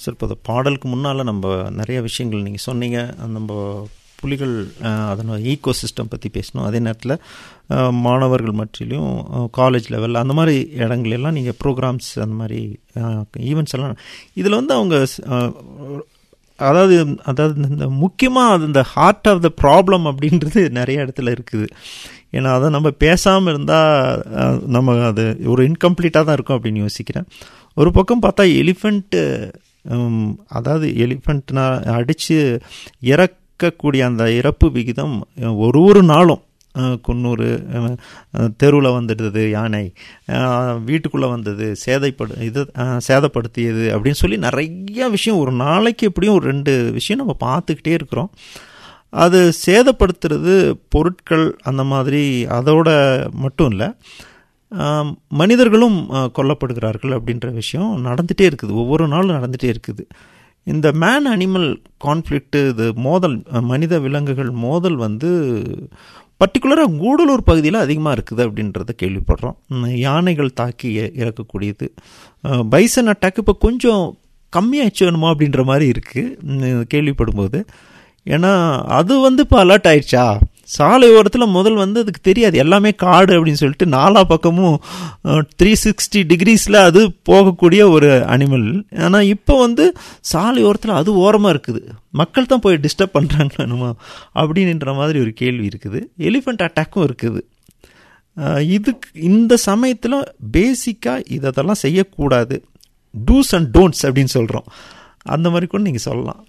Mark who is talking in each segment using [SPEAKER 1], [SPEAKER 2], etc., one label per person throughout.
[SPEAKER 1] sir இப்போ இந்த பாடலுக்கு முன்னால் நம்ம நிறைய விஷயங்கள் நீங்கள் சொன்னீங்க நம்ம புலிகள் அஹ், அதனோட ஈகோ சிஸ்டம் பற்றி பேசணும் அதே நேரத்தில் அஹ், மாணவர்கள் மற்றிலையும் காலேஜ் லெவல் அந்த மாதிரி இடங்களெல்லாம் நீங்கள் ப்ரோக்ராம்ஸ் அந்த மாதிரி ஈவெண்ட்ஸ் எல்லாம் இதில் வந்து அவங்க அஹ், அதாவது அதாவது இந்த முக்கியமாக இந்த ஹார்ட் ஆஃப் த ப்ராப்ளம் அப்படின்றது நிறைய இடத்துல இருக்குது ஏன்னா அதை நம்ம பேசாமல் இருந்தால் நம்ம அது ஒரு இன்கம்ப்ளீட்டாக தான் இருக்கும் அப்படின்னு யோசிக்கிறேன் ஒரு பக்கம் பார்த்தா எலிஃபண்ட்டு அதாவது எலிஃபண்ட்னா அடித்து இறக்கக்கூடிய அந்த இறப்பு விகிதம் ஒரு ஒரு நாளும் அஹ், குன்னூர் தெருவில் வந்துடுது யானை வீட்டுக்குள்ளே வந்தது சேதைப்படு இது அஹ், சேதப்படுத்தியது அப்படின்னு சொல்லி நிறைய விஷயம் ஒரு நாளைக்கு எப்படியும் ஒரு ரெண்டு விஷயம் நம்ம பார்த்துக்கிட்டே இருக்கிறோம் அது சேதப்படுத்துறது பொருட்கள் அந்த மாதிரி அதோட மட்டும் இல்லை ஆம், மனிதர்களும் அஹ், கொல்லப்படுகிறார்கள் அப்படின்ற விஷயம் நடந்துகிட்டே இருக்குது ஒவ்வொரு நாளும் நடந்துகிட்டே இருக்குது இந்த மேன் அனிமல் கான்ஃப்ளிக்ட்டு இது மோதல் அஹ், மனித விலங்குகள் மோதல் வந்து பர்டிகுலராக கூடலூர் பகுதியில் அதிகமாக இருக்குது அப்படின்றத கேள்விப்படுறோம் உம், யானைகள் தாக்கி இ- இறக்கக்கூடியது அஹ், பைசன் அட்டாக் இப்போ கொஞ்சம் கம்மியாச்சு வேணுமா அப்படின்ற மாதிரி இருக்குது கேள்விப்படும்போது ஏன்னா அது வந்து இப்போ அலர்ட் ஆயிடுச்சா சாலை ஓரத்தில் முதல் வந்து அதுக்கு தெரியாது எல்லாமே காடு அப்படின்னு சொல்லிட்டு நாலா பக்கமும் த்ரீ சிக்ஸ்டி டிகிரிஸில் அது போகக்கூடிய ஒரு அனிமல் ஆனால் இப்போ வந்து சாலை ஓரத்தில் அது ஓரமாக இருக்குது மக்கள் தான் போய் டிஸ்டர்ப் பண்ணுறாங்க என்னமோ அப்படின்ற மாதிரி ஒரு கேள்வி இருக்குது எலிஃபண்ட் அட்டாக்கும் இருக்குது அஹ் இதுக்கு இந்த சமயத்தில் பேசிக்காக இதெல்லாம் செய்யக்கூடாது டூஸ் அண்ட் டோன்ட்ஸ் அப்படின்னு சொல்கிறோம் அந்த மாதிரி கூட நீங்கள் சொல்லலாம்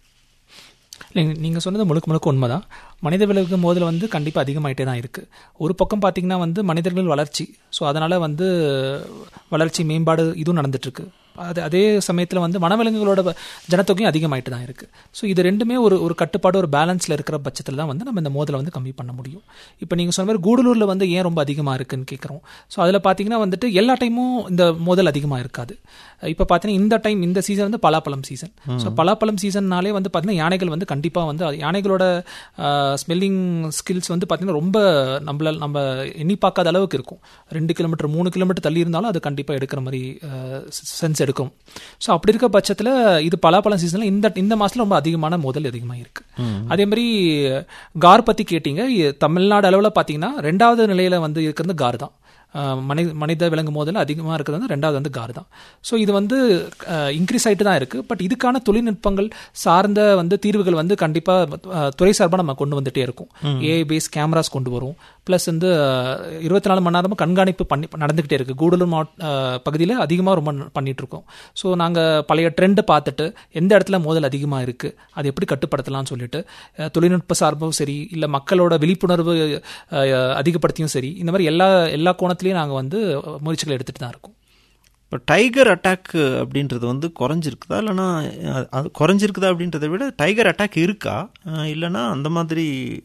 [SPEAKER 2] இல்லைங்க நீங்கள் சொன்னது முழுக்க முழுக்க உண்மைதான் மனித விலங்கு மோதல் வந்து கண்டிப்பாக அதிகமாயிட்டே தான் இருக்குது ஒரு பக்கம் பார்த்தீங்கன்னா வந்து மனிதர்கள் வளர்ச்சி ஸோ அதனால் வந்து வளர்ச்சி மேம்பாடு இதுவும் நடந்துட்டுருக்கு அது அதே சமயத்தில் வந்து வனவிலங்குகளோட வ- ஜனத்தொகையும் அதிகமாயிட்டு தான் இருக்குது ஸோ இது ரெண்டுமே ஒரு ஒரு கட்டுப்பாடு ஒரு பேலன்ஸில் இருக்கிற பட்சத்தில் தான் வந்து நம்ம இந்த மோதலை வந்து கம்மி பண்ண முடியும் இப்போ நீங்கள் சொன்ன மாதிரி கூடலூரில் வந்து ஏன் ரொம்ப அதிகமாக இருக்குன்னு கேட்குறோம் ஸோ அதில் பார்த்தீங்கன்னா வந்துட்டு எல்லா டைமும் இந்த மோதல் அதிகமாக இருக்காது இப்போ பார்த்தீங்கன்னா இந்த டைம் இந்த சீசன் வந்து பலாப்பழம் சீசன் ஸோ பலாப்பழம் சீசன்னாலே வந்து பார்த்தீங்கன்னா யானைகள் வந்து கண்டிப்பாக வந்து அது யானைகளோட ஸ்மெல்லிங் ஸ்கில்ஸ் வந்து பார்த்தீங்கன்னா ரொம்ப நம்மள நம்ம எண்ணி பார்க்காத அளவுக்கு இருக்கும் ரெண்டு கிலோமீட்டர் மூணு கிலோமீட்டர் தள்ளி இருந்தாலும் அது கண்டிப்பாக எடுக்கிற மாதிரி சென்ஸ் எடுக்கும் ஸோ அப்படி இருக்க பட்சத்தில் இது பலாப்பழம் சீசனில் இந்த இந்த மாதத்தில் ரொம்ப அதிகமான மோதல் அதிகமாக இருக்கு அதே மாதிரி கார் பற்றி கேட்டீங்க இ- தமிழ்நாடு அளவில் பார்த்தீங்கன்னா ரெண்டாவது நிலையில் வந்து இருக்கிறது கார் தான் அஹ் மனித மனித விலங்கு மோதல் அதிகமாக இருக்கிறது வந்து ரெண்டாவது வந்து கார் தான் ஸோ இது வந்து இன்க்ரீஸ் ஆகிட்டு தான் இருக்குது பட் இதுக்கான தொழில்நுட்பங்கள் சார்ந்த வந்து தீர்வுகள் வந்து கண்டிப்பாக துறை சார்பாக நம்ம கொண்டு வந்துட்டே இருக்கும் ஏஐ பேஸ் கேமராஸ் கொண்டு வரும் ப்ளஸ் வந்து இருபத்தி நாலு மணி நேரமும் கண்காணிப்பு பண்ணி நடந்துக்கிட்டே இருக்குது கூடலூர் மாவட்ட பகுதியில் அதிகமாக ரொம்ப ந- பண்ணிட்டு இருக்கோம் ஸோ நாங்கள் பழைய ட்ரெண்டை பார்த்துட்டு எந்த இடத்துல மோதல் அதிகமாக இருக்குது அது எப்படி கட்டுப்படுத்தலாம்னு சொல்லிட்டு அஹ், தொழில்நுட்ப சார்பும் சரி இல்லை மக்களோட விழிப்புணர்வு அஹ், அதிகப்படுத்தியும் சரி இந்த மாதிரி எல்லா எல்லா கோணத்துலேயும் நாங்கள் வந்து முயற்சிகள் எடுத்துகிட்டு தான் இருக்கோம்
[SPEAKER 1] இப்போ டைகர் அட்டாக் அப்படின்றது வந்து குறைஞ்சிருக்குதா இல்லைன்னா அஹ், அது குறைஞ்சிருக்குதா அப்படின்றத விட டைகர் அட்டாக் இருக்கா அஹ், இல்லைன்னா அந்த மாதிரி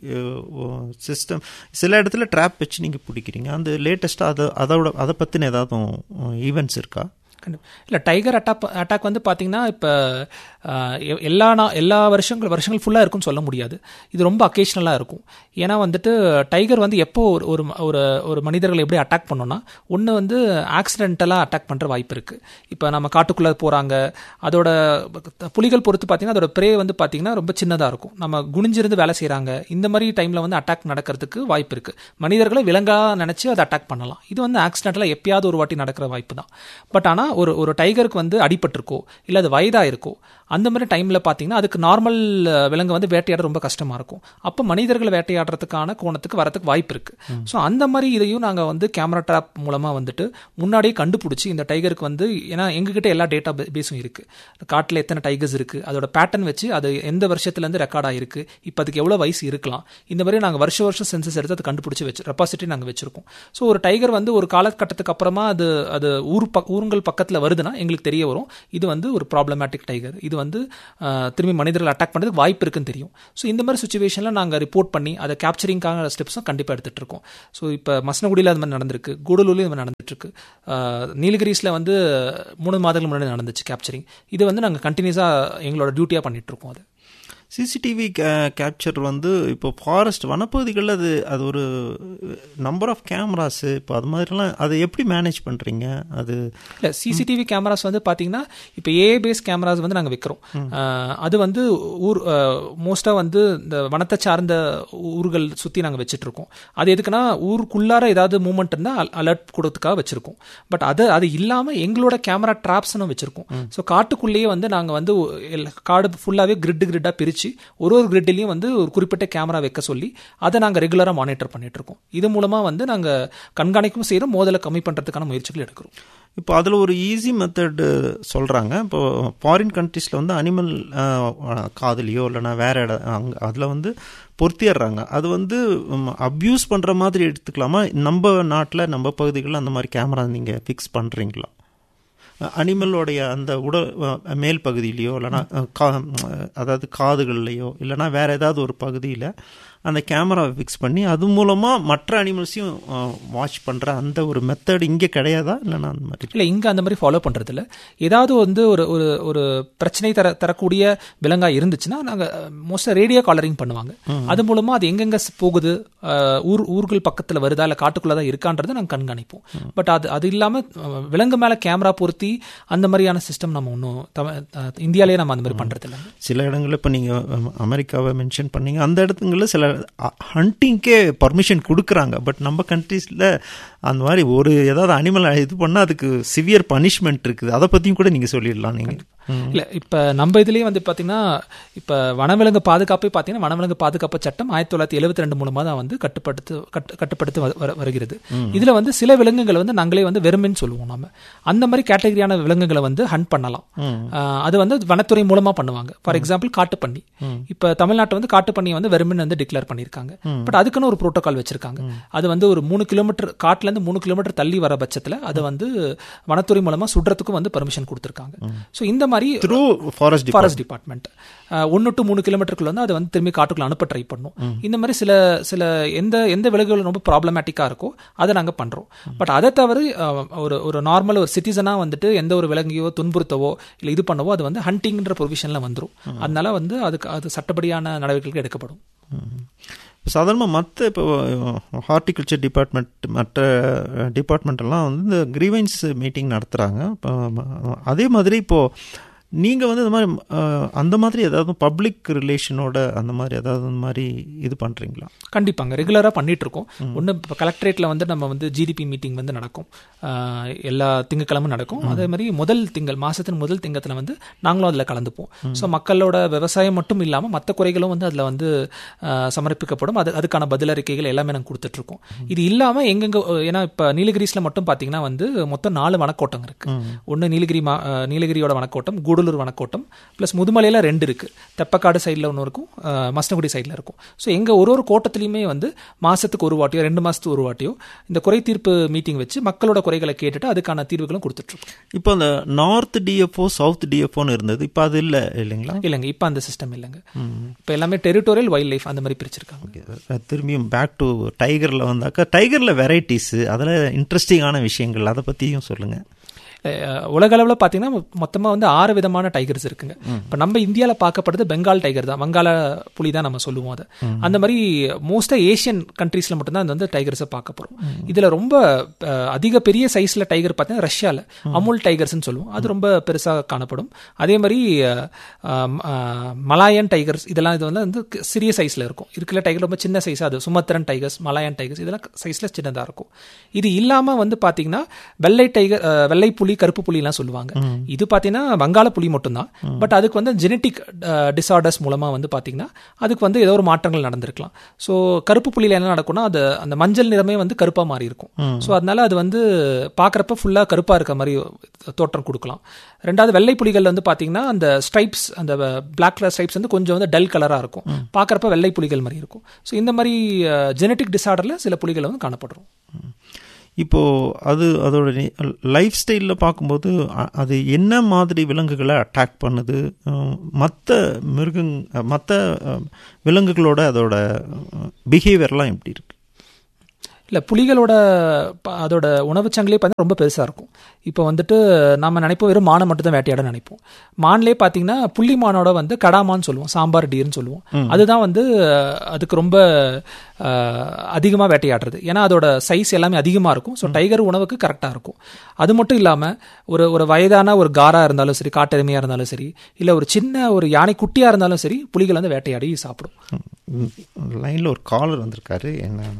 [SPEAKER 1] சிஸ்டம் சில இடத்துல ட்ராப் வச்சு நீங்கள் பிடிக்கிறீங்க அந்த லேட்டஸ்ட்டாக அதை அதோட அதை பற்றின ஏதாவது ஈவெண்ட்ஸ் இருக்கா
[SPEAKER 2] கண்டிப்பா இல்லை டைகர் அட்டாக் அட்டாக் வந்து பார்த்தீங்கன்னா இப்போ எல்லா நா எல்லா வருஷங்கள் வருஷங்கள் ஃபுல்லாக இருக்கும்னு சொல்ல முடியாது இது ரொம்ப அக்கேஷனலாக இருக்கும் ஏன்னா வந்துட்டு டைகர் வந்து எப்போ ஒரு ஒரு ஒரு ஒரு மனிதர்களை எப்படி அட்டாக் பண்ணோம்னா ஒன்று வந்து ஆக்சிடென்டலாக அட்டாக் பண்ணுற வாய்ப்பு இருக்குது இப்போ நம்ம காட்டுக்குள்ளே போகிறாங்க அதோட புலிகள் பொறுத்து பார்த்தீங்கன்னா அதோட ப்ரே வந்து பார்த்தீங்கன்னா ரொம்ப சின்னதாக இருக்கும் நம்ம குனிஞ்சிருந்து வேலை செய்கிறாங்க இந்த மாதிரி டைமில் வந்து அட்டாக் நடக்கிறதுக்கு வாய்ப்பு இருக்குது மனிதர்களை விலங்காக நினச்சி அதை அட்டாக் பண்ணலாம் இது வந்து ஆக்சிடென்டலாக எப்பயாவது ஒரு வாட்டி நடக்கிற வாய்ப்பு தான் பட் ஆனால் ஒரு ஒரு டைகருக்கு வந்து அடிபட்டிருக்கோ இல்லை அது வயதாக இருக்கோ அந்த மாதிரி டைமில் பார்த்தீங்கன்னா அதுக்கு நார்மல் விலங்கு வந்து வேட்டையாட ரொம்ப கஷ்டமாக இருக்கும் அப்போ மனிதர்களை வேட்டையாடுறதுக்கான கோணத்துக்கு வரதுக்கு வாய்ப்பு இருக்குது ஸோ அந்த மாதிரி இதையும் நாங்கள் வந்து கேமரா ட்ராப் மூலமாக வந்துட்டு முன்னாடியே கண்டுபிடிச்சி இந்த டைகருக்கு வந்து ஏன்னா எங்ககிட்ட எல்லா டேட்டா பேஸும் இருக்குது காட்டில் எத்தனை டைகர்ஸ் இருக்குது அதோட பேட்டர்ன் வச்சு அது எந்த வருஷத்துலேருந்து ரெக்கார்ட் ஆகிருக்கு இப்போ அதுக்கு எவ்வளோ வயசு இருக்கலாம் இந்த மாதிரி நாங்கள் வருஷ வருஷம் சென்சஸ் எடுத்து அதை கண்டுபிடிச்சி வச்சு ரெப்பாசிட்டி நாங்கள் வச்சிருக்கோம் ஸோ ஒரு டைகர் வந்து ஒரு காலகட்டத்துக்கு அப்புறமா அது அது ஊர் பக் ஊருங்கள் பக்கத்தில் வருதுன்னா எங்களுக்கு தெரிய வரும் இது வந்து ஒரு ப்ராப்ளமேட்டிக் டைகர் இது வந்து ஆஹ், திரும்பி மனிதர்கள் அட்டாக் பண்ணுறதுக்கு வாய்ப்பு இருக்குன்னு தெரியும் ஸோ இந்த மாதிரி சுச்சுவேஷனில் நாங்கள் ரிப்போர்ட் பண்ணி அதை கேப்சரிங்கான ஸ்டெப்ஸும் கண்டிப்பாக எடுத்துகிட்டு இருக்கோம் ஸோ இப்போ மசனகுடியில் அது மாதிரி நடந்திருக்கு கூடலூர்லையும் இது மாதிரி நடந்துட்டு இருக்கு ஆஹ், நீலகிரிஸில் வந்து மூணு மாதங்கள் முன்னாடி நடந்துச்சு கேப்சரிங் இது வந்து நாங்கள் கண்டினியூஸாக எங்களோட டியூட்டியாக பண்ணிட்டு இருக்கோம் அது
[SPEAKER 1] சிசிடிவி கேப்சர் வந்து இப்போ ஃபாரஸ்ட் வனப்பகுதிகளில் அது அது ஒரு நம்பர் ஆஃப் கேமராஸு இப்போ அது மாதிரிலாம் அதை எப்படி மேனேஜ் பண்ணுறீங்க அது
[SPEAKER 2] இல்லை சிசிடிவி கேமராஸ் வந்து பார்த்தீங்கன்னா இப்போ ஏஏ பேஸ் கேமராஸ் வந்து நாங்கள் வைக்கிறோம் அஹ், அது வந்து ஊர் மோஸ்ட்டாக வந்து இந்த வனத்தை சார்ந்த ஊர்கள் சுற்றி நாங்கள் வச்சுட்டு இருக்கோம் அது எதுக்குன்னா ஊருக்குள்ளார ஏதாவது மூவ்மெண்ட் இருந்தால் அலர்ட் கொடுத்துக்காக வச்சிருக்கோம் பட் அது அது இல்லாமல் எங்களோட கேமரா ட்ராப்ஸ்னு வச்சிருக்கோம் ஸோ காட்டுக்குள்ளேயே வந்து நாங்கள் வந்து எல்லா- காடு ஃபுல்லாகவே கிரிட் கிரிட்டாக பிரித்து ஒரு ஒரு கிரிட்லையும் வந்து ஒரு குறிப்பிட்ட கேமரா வைக்க சொல்லி அதை நாங்கள் ரெகுலராக மானிட்டர் பண்ணிட்டு இருக்கோம் இது மூலமாக வந்து நாங்கள் கண்காணிக்கவும் செய்கிறோம் மோதலை கம்மி பண்ணுறதுக்கான முயற்சிகள் எடுக்கிறோம்
[SPEAKER 1] இப்போ அதில் ஒரு ஈஸி மெத்தடு சொல்கிறாங்க இப்போ ஃபாரின் கண்ட்ரீஸில் வந்து அனிமல் காதுலையோ இல்லைனா வேற இடம் அங்கே அதில் வந்து பொருத்திடுறாங்க அது வந்து அப்யூஸ் பண்ணுற மாதிரி எடுத்துக்கலாமா நம்ம நாட்டில் நம்ம பகுதிகளில் அந்த மாதிரி கேமரா நீங்கள் ஃபிக்ஸ் பண்ணுறீங்களா அனிமலோடைய அந்த உடல் மேல் பகுதியிலையோ இல்லைனா கா அதாவது காதுகள்லையோ இல்லைனா வேற ஏதாவது ஒரு பகுதியில் அந்த கேமராவை ஃபிக்ஸ் பண்ணி அது மூலமாக மற்ற அனிமல்ஸையும் வாட்ச் பண்ணுற அந்த ஒரு மெத்தட் இங்கே கிடையாதா இல்லைனா அந்த மாதிரி
[SPEAKER 2] இல்லை இங்கே அந்த மாதிரி ஃபாலோ பண்ணுறது இல்லை ஏதாவது வந்து ஒரு ஒரு ஒரு பிரச்சனை தர தரக்கூடிய விலங்காக இருந்துச்சுன்னா நாங்கள் மோஸ்ட்டாக ரேடியோ காலரிங் பண்ணுவாங்க அது மூலமாக அது எங்கெங்கே போகுது அஹ், ஊர் ஊர்கள் பக்கத்தில் வருதா இல்லை காட்டுக்குள்ளே தான் இருக்கான்றதை நாங்கள் கண்காணிப்போம் பட் அது அது இல்லாமல் விலங்கு மேலே கேமரா பொருத்தி அந்த மாதிரியான சிஸ்டம் நம்ம ஒன்றும் தமிழ் இந்தியாவிலேயே நம்ம அந்த மாதிரி பண்ணுறது இல்லை
[SPEAKER 1] சில இடங்களில் இப்போ நீங்கள் அமெரிக்காவை மென்ஷன் பண்ணீங்க அந்த இடத்துங்களில் சில ஹண்டிங்க்கே பர்மிஷன் கொடுக்குறாங்க பட் நம்ம கண்ட்ரீஸில் அந்த மாதிரி ஒரு ஏதாவது அனிமல் இது பண்ணால் அதுக்கு சிவியர் பனிஷ்மெண்ட் இருக்குது அதை பற்றியும் கூட நீங்கள் சொல்லிடலாம் நீங்கள்
[SPEAKER 2] இல்லை இப்போ நம்ம இதுலேயே வந்து பார்த்தீங்கன்னா இப்போ வனவிலங்கு பாதுகாப்பே பார்த்தீங்கன்னா வனவிலங்கு பாதுகாப்பு சட்டம் ஆயிரத்தி தொள்ளாயிரத்தி எழுபத்தி ரெண்டு மூலமாக தான் வந்து கட்டுப்படுத்து கட்டு கட்டுப்படுத்தி வ- வர- வருகிறது இதில் வந்து சில விலங்குகள் வந்து நாங்களே வந்து வெறுமைன்னு சொல்லுவோம் நம்ம அந்த மாதிரி கேட்டகரியான விலங்குகளை வந்து ஹண்ட் பண்ணலாம் ஆஹ் அது வந்து வனத்துறை மூலமாக பண்ணுவாங்க ஃபார் எக்ஸாம்பிள் காட்டுப்பன்னி இப்போ தமிழ்நாட்டை வந்து காட்டுப்பன்னியை வந்து வெறுமன் வந்து டிக்ளேர் பண்ணியிருக்காங்க பட் அதுக்குன்னு ஒரு ப்ரோட்டோகால் வச்சிருக்காங்க அது வந்து ஒரு மூணு கிலோமீட்டர் காட்டுலேருந்து மூணு கிலோமீட்டர் தள்ளி வர பட்சத்தில் அது வந்து வனத்துறை மூலமாக சுடுறதுக்கும் வந்து பர்மிஷன் கொடுத்துருக்காங்க ஸோ இந்த மாதிரி
[SPEAKER 1] த்ரூ ஃபாரஸ்ட்
[SPEAKER 2] ஃபாரஸ்ட் டிபார்ட்மெண்ட் ஒன்று டு மூணு கிலோமீட்டருக்குள்ள வந்து அதை வந்து திரும்பி காட்டுக்குள்ள அனுப்ப ட்ரை பண்ணும் இந்த மாதிரி சில சில எந்த எந்த விலங்குகள் ரொம்ப ப்ராப்ளமேட்டிக்காக இருக்கோ அதை நாங்கள் பண்ணுறோம் பட் அதை தவிர அஹ், ஒரு ஒரு நார்மல் ஒரு சிட்டிசனாக வந்துட்டு எந்த ஒரு விலங்கையோ துன்புறுத்தவோ இல்லை இது பண்ணவோ அது வந்து ஹண்டிங்ன்ற ப்ரொவிஷனில் வந்துடும் அதனால வந்து அதுக்கு அது சட்டப்படியான நடவடிக்கைகள் எடுக்கப்படும்
[SPEAKER 1] சாதாரணமாக மற்ற இப்போ ஹார்டிகல்ச்சர் டிபார்ட்மெண்ட் மற்ற டிபார்ட்மெண்ட் எல்லாம் வந்து இந்த கிரீவன்ஸ் மீட்டிங் நடத்துகிறாங்க இப்போ அதே மாதிரி இப்போது நீங்கள் வந்து இந்த மாதிரி அஹ், அந்த மாதிரி ஏதாவது பப்ளிக் ரிலேஷனோட அந்த மாதிரி ஏதாவது அந்த மாதிரி இது பண்ணுறீங்களா
[SPEAKER 2] கண்டிப்பாங்க ரெகுலராக பண்ணிட்டு இருக்கோம் ஒன்று இப்போ கலெக்டரேட்டில் வந்து நம்ம வந்து ஜிடிபி மீட்டிங் வந்து நடக்கும் ஆஹ் எல்லா திங்கக்கிழமும் நடக்கும் அதே மாதிரி முதல் திங்கள் மாசத்தின் முதல் திங்கத்தில் வந்து நாங்களும் அதில் கலந்துப்போம் ஸோ மக்களோட விவசாயம் மட்டும் இல்லாமல் மற்ற குறைகளும் வந்து அதில் வந்து ஆஹ் சமர்ப்பிக்கப்படும் அது அதுக்கான பதிலறிக்கைகள் எல்லாமே நாங்கள் கொடுத்துட்ருக்கோம் இது இல்லாமல் எங்கெங்க ஏன்னா இப்போ நீலகிரிஸில் மட்டும் பார்த்தீங்கன்னா வந்து மொத்தம் நாலு வனக்கோட்டம் இருக்கு ஒன்று நீலகிரி மா ஆஹ் நீலகிரியோட வனக்கோட்டம் கூடலூர் வனக்கோட்டம் ப்ளஸ் முதுமலையில் ரெண்டு இருக்கு தெப்பக்காடு சைடில் ஒன்று இருக்கும் ஆஹ் மசனகுடி சைடில் இருக்கும் ஸோ எங்கள் ஒரு ஒரு கோட்டத்துலையுமே வந்து மாசத்துக்கு ஒரு வாட்டியோ ரெண்டு மாசத்துக்கு ஒரு வாட்டியோ இந்த குறை தீர்ப்பு மீட்டிங் வச்சு மக்களோட குறைகளை கேட்டுட்டு அதுக்கான தீர்வுகளும் கொடுத்துட்ருக்கோம்
[SPEAKER 1] இப்போ அந்த நார்த் டிஎஃப்ஓ சவுத் டிஎஃப்ஓன்னு இருந்தது இப்போ அது இல்லை இல்லைங்களா
[SPEAKER 2] இல்லைங்க இப்போ அந்த சிஸ்டம் இல்லைங்க இப்போ எல்லாமே டெரிட்டோரியல் வைல்ட் லைஃப் அந்த மாதிரி பிரிச்சிருக்காங்க
[SPEAKER 1] அஹ் திரும்பியும் பேக் டு டைகரில் வந்தாக்கா டைகரில் வெரைட்டிஸு அதில் இன்ட்ரெஸ்டிங்கான விஷயங்கள் அதை பற்றியும் சொல்லுங்கள்
[SPEAKER 2] அஹ் உலக அளவில் பார்த்தீங்கன்னா மொத்தமாக வந்து ஆறு விதமான டைகர்ஸ் இருக்குங்க இப்போ நம்ம இந்தியாவில் பார்க்கப்படுறது பெங்கால் டைகர் தான் வங்காள புலி தான் நம்ம சொல்லுவோம் அதை அந்த மாதிரி மோஸ்ட்டாக ஏஷியன் கண்ட்ரீஸில் மட்டும்தான் அந்த வந்து டைகர்ஸை பார்க்க போகிறோம் இதில் ரொம்ப அஹ், அதிக பெரிய சைஸில் டைகர் பார்த்தீங்கன்னா ரஷ்யாவில் அமுல் டைகர்ஸ்னு சொல்லுவோம் அது ரொம்ப பெருசாக காணப்படும் அதே மாதிரி அஹ், அஹ், மலாயன் டைகர்ஸ் இதெல்லாம் இது வந்து வந்து சிறிய சைஸில் இருக்கும் இருக்கிற டைகர் ரொம்ப சின்ன சைஸாக அது சுமத்திரன் டைகர்ஸ் மலாயன் டைகர்ஸ் இதெல்லாம் சைஸில் சின்னதாக இருக்கும் இது இல்லாமல் வந்து பார்த்தீங்கன்னா வெள்ளை டைகர் அஹ், வெள்ளை புலி கருப்பு புலிலாம் சொல்லுவாங்க இது பார்த்தீங்கன்னா வங்காள புலி மட்டும்தான் பட் அதுக்கு வந்து ஜெனட்டிக் டிசார்டர்ஸ் மூலமாக வந்து பார்த்தீங்கன்னா அதுக்கு வந்து ஏதோ ஒரு மாற்றங்கள் நடந்திருக்கலாம் ஸோ கருப்பு புலியில் என்ன நடக்கும்னா அது அந்த மஞ்சள் நிறமே வந்து கருப்பாக மாறி இருக்கும் ஸோ அதனால அது வந்து பார்க்குறப்ப ஃபுல்லாக கருப்பாக இருக்க மாதிரி தோற்றம் கொடுக்கலாம் ரெண்டாவது வெள்ளை புலிகள் வந்து பார்த்தீங்கன்னா அந்த ஸ்ட்ரைப்ஸ் அந்த பிளாக் கலர் ஸ்ட்ரைப்ஸ் வந்து கொஞ்சம் வந்து டல் கலராக இருக்கும் பார்க்குறப்ப வெள்ளை புலிகள் மாதிரி இருக்கும் ஸோ இந்த மாதிரி ஜெனட்டிக் டிசார்டரில் சில புலிகள் வந்து காணப்படுறோம்
[SPEAKER 1] இப்போது அது அதோட லைஃப் ஸ்டைலில் பார்க்கும்போது அ- அது என்ன மாதிரி விலங்குகளை அட்டாக் பண்ணுது மற்ற மிருகங் மற்ற விலங்குகளோட அதோட பிஹேவியர்லாம் எப்படி இருக்கு
[SPEAKER 2] இல்லை புலிகளோட ப- அதோட உணவுச் சங்கிலே பார்த்தீங்கன்னா ரொம்ப பெருசாக இருக்கும் இப்போ வந்துட்டு நம்ம நினைப்போம் வெறும் மானை மட்டும் தான் வேட்டையாட நினைப்போம் மான்லேயே பார்த்தீங்கன்னா புள்ளி மானோட வந்து கடாமான்னு சொல்லுவோம் சாம்பார் டீர்னு சொல்லுவோம் அதுதான் வந்து அஹ், அதுக்கு ரொம்ப அதிகமாக வேட்டையாடுறது ஏன்னா அதோட சைஸ் எல்லாமே அதிகமாக இருக்கும் ஸோ டைகர் உணவுக்கு கரெக்டாக இருக்கும் அது மட்டும் இல்லாமல் ஒரு ஒரு வயதான ஒரு காரா இருந்தாலும் சரி காட்டெருமையாக இருந்தாலும் சரி இல்லை ஒரு சின்ன ஒரு யானை குட்டியாக இருந்தாலும் சரி புலிகள் வந்து வேட்டையாடி சாப்பிடும்
[SPEAKER 1] லைனில் ஒரு காலர் வந்திருக்காரு என்ன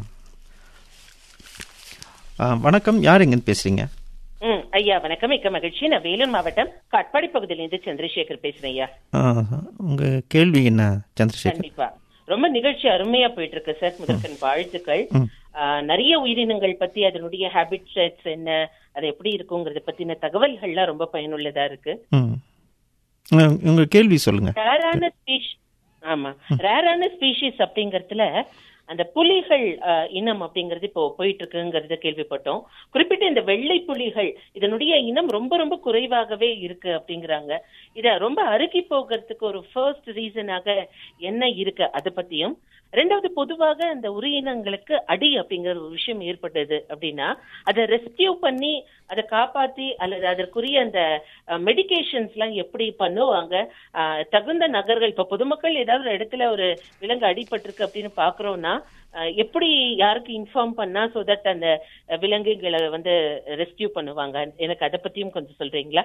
[SPEAKER 1] ஆ, வணக்கம் யார் எங்கன்னு பேசுறீங்க
[SPEAKER 3] ம் ஐயா வணக்கம் மிக்க மகிழ்ச்சி நான் வேலூர் மாவட்டம் காட்பாடி பகுதியிலிருந்து சந்திரசேகர் பேசுறேன் ஐயா
[SPEAKER 1] ஆ, உங்க கேள்வி என்ன சந்திரசேகர்
[SPEAKER 3] கண்டிப்பா ரொம்ப நிகழ்ச்சி அருமையா போயிட்டு இருக்கு சார் முதற்கண் வாழ்த்துக்கள் ஆ, நிறைய உயிரினங்கள் பத்தி அதனுடைய ஹேபிட்ஸ் என்ன அது எப்படி இருக்குங்கிறத பத்தின தகவல்கள்லாம் ரொம்ப பயனுள்ளதா இருக்கு
[SPEAKER 1] ம் ஆ, உங்க கேள்வி சொல்லுங்க
[SPEAKER 3] ரேரான ஸ்பீஷ் ஆமா ரேரான ஸ்பீஷிஸ் அப்படிங்கறதுல அந்த புலிகள் அஹ், இனம் அப்படிங்கிறது இப்போ போயிட்டு இருக்குங்கிறத கேள்விப்பட்டோம் குறிப்பிட்ட இந்த வெள்ளை புலிகள் இதனுடைய இனம் ரொம்ப ரொம்ப குறைவாகவே இருக்கு அப்படிங்கிறாங்க இத ரொம்ப அருகி போகிறதுக்கு ஒரு ஃபர்ஸ்ட் ரீசனாக என்ன இருக்கு அதை பத்தியும் ரெண்டாவது பொதுவாக அந்த உயிரினங்களுக்கு அடி அப்படிங்கிற ஒரு விஷயம் ஏற்பட்டது அப்படின்னா அதை ரெஸ்கியூ பண்ணி அதை காப்பாத்தி அல்லது அதற்குரிய அந்த மெடிகேஷன்ஸ் எல்லாம் எப்படி பண்ணுவாங்க அஹ், தகுந்த நகர்கள் இப்ப பொதுமக்கள் ஏதாவது ஒரு இடத்துல ஒரு விலங்கு அடிபட்டிருக்கு அப்படின்னு பாக்குறோம்னா அஹ், எப்படி யாருக்கு இன்ஃபார்ம் பண்ணா சோ தட் அந்த அஹ், விலங்குகளை வந்து ரெஸ்கியூ பண்ணுவாங்க எனக்கு அதை பத்தியும் கொஞ்சம் சொல்றீங்களா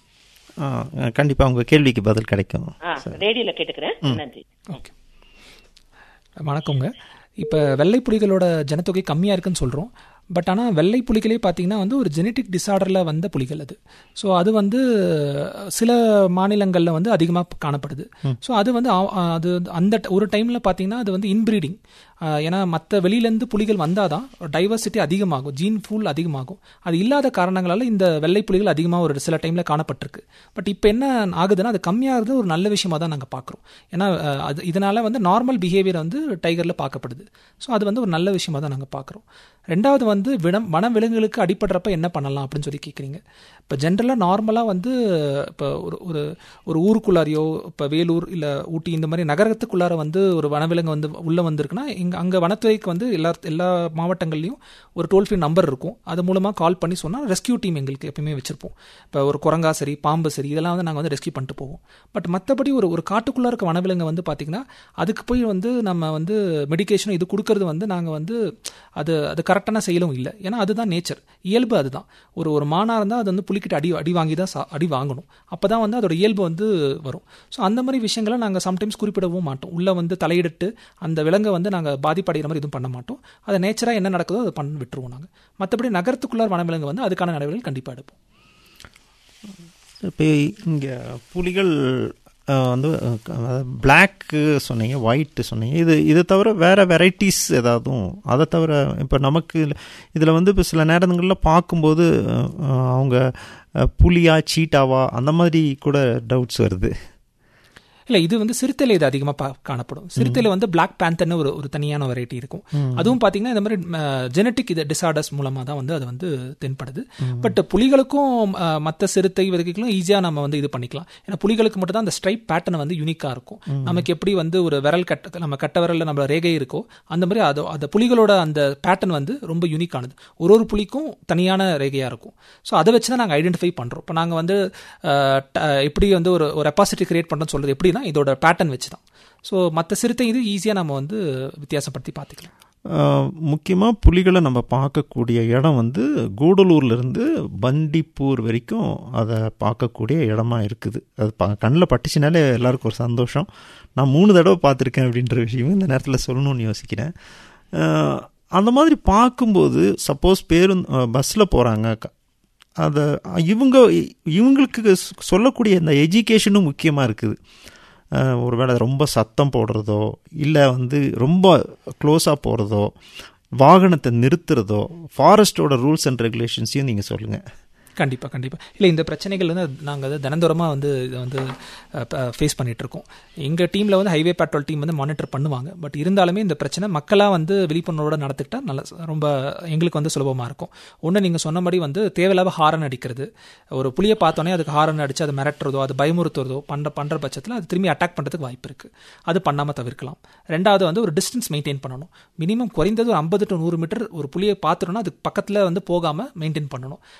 [SPEAKER 1] ஆ, கண்டிப்பா உங்க கேள்விக்கு பதில் கிடைக்கும்
[SPEAKER 3] ஆ ரேடியோல கேட்டுக்கிறேன் நன்றி
[SPEAKER 2] ஓகே வணக்கங்க இப்போ வெள்ளை புலிகளோட ஜனத்தொகை கம்மியாக இருக்குன்னு சொல்கிறோம் பட் ஆனால் வெள்ளை புலிகளே பார்த்தீங்கன்னா வந்து ஒரு ஜெனட்டிக் டிசார்டரில் வந்த புலிகள் அது ஸோ அது வந்து சில மாநிலங்களில் வந்து அதிகமாக காணப்படுது ஸோ அது வந்து ஆ- ஆ, அது அந்த ட- ஒரு டைமில் பார்த்தீங்கன்னா அது வந்து இன்பிரீடிங் ஏன்னா மற்ற வெளியிலேருந்து புலிகள் வந்தால் தான் டைவர்சிட்டி அதிகமாகும் ஜீன் ஃபூல் அதிகமாகும் அது இல்லாத காரணங்களால இந்த வெள்ளை புலிகள் அதிகமாக ஒரு சில டைமில் காணப்பட்டிருக்கு பட் இப்போ என்ன ஆகுதுன்னா அது கம்மியாகிறது ஒரு நல்ல விஷயமா தான் நாங்கள் பார்க்குறோம் ஏன்னா அஹ், அது இதனால வந்து நார்மல் பிஹேவியர் வந்து டைகரில் பார்க்கப்படுது ஸோ அது வந்து ஒரு நல்ல விஷயமா தான் நாங்கள் பார்க்குறோம் ரெண்டாவது வந்து வினம் வன விலங்குகளுக்கு அடிபடுறப்ப என்ன பண்ணலாம் அப்படின்னு சொல்லி கேட்குறீங்க இப்போ ஜென்ரலாக நார்மலாக வந்து இப்போ ஒரு ஒரு ஒரு ஊருக்குள்ளாரையோ இப்போ வேலூர் இல்லை ஊட்டி இந்த மாதிரி நகரத்துக்குள்ளார வந்து ஒரு வனவிலங்கு வந்து உள்ளே வந்திருக்குன்னா இங்கே அங்கே வனத்துறைக்கு வந்து எல்லா எல்லா மாவட்டங்கள்லையும் ஒரு டோல் ஃப்ரீ நம்பர் இருக்கும் அது மூலமாக கால் பண்ணி சொன்னால் ரெஸ்கியூ டீம் எங்களுக்கு எப்பயுமே வச்சிருப்போம் இப்போ ஒரு குரங்கா சரி பாம்பு சரி இதெல்லாம் வந்து நாங்கள் வந்து ரெஸ்கியூ பண்ணிட்டு போவோம் பட் மற்றபடி ஒரு ஒரு காட்டுக்குள்ளே இருக்க வனவிலங்கு வந்து பார்த்திங்கன்னா அதுக்கு போய் வந்து நம்ம வந்து மெடிகேஷன் இது கொடுக்கறது வந்து நாங்கள் வந்து அது அது கரெக்டான செயலும் இல்லை ஏன்னா அதுதான் நேச்சர் இயல்பு அதுதான் ஒரு ஒரு மானா இருந்தால் அது வந்து புலிக்கிட்ட அடி அடி வாங்கி தான் சா- அடி வாங்கணும் அப்போ தான் வந்து அதோட இயல்பு வந்து வரும் ஸோ அந்த மாதிரி விஷயங்களை நாங்கள் சம்டைம்ஸ் குறிப்பிடவும் மாட்டோம் உள்ளே வந்து தலையிட்டு அந்த விலங்கை வந்து நாங்கள் பாதிப்படைகிற மாதிரி எதுவும் பண்ண மாட்டோம் அதை நேச்சராக என்ன நடக்குதோ அதை பண்ண விட்டுருவோம் நாங்கள் மற்றபடி நகரத்துக்குள்ளார் வனவிலங்கு வந்து அதுக்கான நடவடிக்கைகள் கண்டிப்பாக எடுப்போம்
[SPEAKER 1] இப்போ இங்கே புலிகள் அஹ், வந்து பிளாக்கு சொன்னீங்க ஒயிட்டு சொன்னீங்க இது இதை தவிர வேற வெரைட்டிஸ் ஏதாவதும் அதை தவிர இப்போ நமக்கு இதில் வந்து இப்போ சில நேரங்களில் பார்க்கும்போது அஹ், அவங்க அஹ், புலியா சீட்டாவா அந்த மாதிரி கூட டவுட்ஸ் வருது
[SPEAKER 2] இல்லை இது வந்து சிறுத்தையில் இது அதிகமாக பா காணப்படும் சிறுத்தையில் வந்து பிளாக் பேந்தர்னு ஒரு ஒரு தனியான வெரைட்டி இருக்கும் அதுவும் பார்த்தீங்கன்னா இந்த மாதிரி ஜெனட்டிக் இது டிசார்டர்ஸ் மூலமாக தான் வந்து அது வந்து தென்படுது பட் புலிகளுக்கும் மற்ற சிறுத்தை விதைகளும் ஈஸியாக நம்ம வந்து இது பண்ணிக்கலாம் ஏன்னா புலிகளுக்கு மட்டும் தான் அந்த ஸ்ட்ரைப் பேட்டர்ன் வந்து யூனிக்காக இருக்கும் நமக்கு எப்படி வந்து ஒரு விரல் கட்ட நம்ம கட்ட விரலில் நம்ம ரேகை இருக்கோ அந்த மாதிரி அது அந்த புலிகளோட அந்த பேட்டர்ன் வந்து ரொம்ப யூனிக்கானது ஒரு ஒரு புலிக்கும் தனியான ரேகையாக இருக்கும் ஸோ அதை வச்சு தான் நாங்கள் ஐடென்டிஃபை பண்ணுறோம் இப்போ நாங்கள் வந்து அஹ், ட- எப்படி வந்து ஒரு ஒரு ரெப்பாசிட்டி கிரியேட் பண்ணுறோன்னு சொல்கிறது எப்படின்னா இதோட பேட்டர்ன் வச்சு தான் ஸோ மற்ற சிறுத்தை இது ஈஸியாக நம்ம வந்து வித்தியாசப்படுத்தி பார்த்துக்கலாம்
[SPEAKER 1] முக்கியமாக புலிகளை நம்ம பார்க்கக்கூடிய இடம் வந்து கூடலூர்லேருந்து பண்டிப்பூர் வரைக்கும் அதை பார்க்கக்கூடிய இடமா இருக்குது அது பா கண்ணில் பட்டுச்சுனாலே எல்லாருக்கும் ஒரு சந்தோஷம் நான் மூணு தடவை பார்த்துருக்கேன் அப்படின்ற விஷயம் இந்த நேரத்தில் சொல்லணும்னு யோசிக்கிறேன் அஹ், அந்த மாதிரி பார்க்கும்போது சப்போஸ் பேருந்து பஸ்ஸில் போகிறாங்க அதை இவங்க இவங்களுக்கு சொல்லக்கூடிய இந்த எஜுகேஷனும் முக்கியமாக இருக்குது அஹ், ஒருவேளை ரொம்ப சத்தம் போடுறதோ இல்லை வந்து ரொம்ப க்ளோஸாக போகிறதோ வாகனத்தை நிறுத்துறதோ ஃபாரஸ்ட்டோட ரூல்ஸ் அண்ட் ரெகுலேஷன்ஸையும் நீங்கள் சொல்லுங்கள்
[SPEAKER 2] கண்டிப்பா கண்டிப்பா இல்ல இந்த பிரச்சனைகள் வந்து நாங்க வந்து தினந்தோறமா வந்து இதை வந்து ஃபேஸ் பண்ணிட்டு இருக்கோம் எங்க டீம்ல வந்து ஹைவே பேட்ரோல் டீம் வந்து மானிட்டர் பண்ணுவாங்க பட் இருந்தாலுமே இந்த பிரச்சனை மக்களா வந்து விழிப்புணர்வோட நடந்துக்கிட்டா நல்ல ரொம்ப எங்களுக்கு வந்து சுலபமா இருக்கும் ஒன்று நீங்க சொன்ன மாதிரி வந்து தேவையில்லாத ஹாரன் அடிக்கிறது ஒரு புளியை பார்த்தோன்னே அதுக்கு ஹாரன் அடிச்சு அதை மிரட்டுறதோ அது பயமுறுத்துறதோ பண்ற பண்ற பட்சத்தில் அது திரும்பி அட்டாக் பண்றதுக்கு வாய்ப்பு இருக்கு அது பண்ணாம தவிர்க்கலாம் ரெண்டாவது வந்து ஒரு டிஸ்டன்ஸ் மெயின்டைன் பண்ணணும் மினிமம் குறைந்தது ஒரு ஐம்பது டு நூறு மீட்டர் ஒரு புளியை பார்த்துட்டோம்னா அதுக்கு பக்கத்தில் வந்து போகாம மெயின்டைன் பண்ணணும்